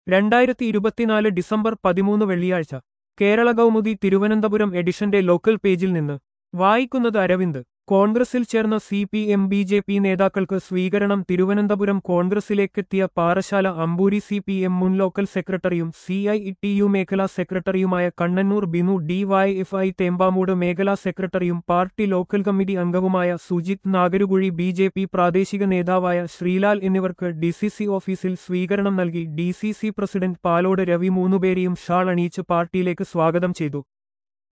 രണ്ടായിരത്തി ഇരുപത്തിനാല് ഡിസംബർ പതിമൂന്ന് വെള്ളിയാഴ്ച കേരള കൗമുദി തിരുവനന്തപുരം എഡിഷന്റെ ലോക്കൽ പേജിൽ നിന്ന് വായിക്കുന്നത് അരവിന്ദ് കോൺഗ്രസിൽ ചേർന്ന C P M B J P നേതാക്കൾക്ക് സ്വീകരണം തിരുവനന്തപുരം കോൺഗ്രസിലേക്കെത്തിയ Parassala Amboori C P M മുൻ ലോക്കൽ സെക്രട്ടറിയും സി ഐ ടി യു മേഖലാ സെക്രട്ടറിയുമായ Kannannoor Binu D Y F I Thembamoodu മേഖലാ സെക്രട്ടറിയും പാർട്ടി ലോക്കൽ കമ്മിറ്റി അംഗവുമായ Sujith Nagarukuzhi B J P പ്രാദേശിക നേതാവായ ശ്രീലാൽ എന്നിവർക്ക് ഡി സി സി ഓഫീസിൽ സ്വീകരണം നൽകി D C C president Palode Ravi മൂന്നുപേരെയും ഷാൾ അണിയിച്ച് പാർട്ടിയിലേക്ക് സ്വാഗതം ചെയ്തു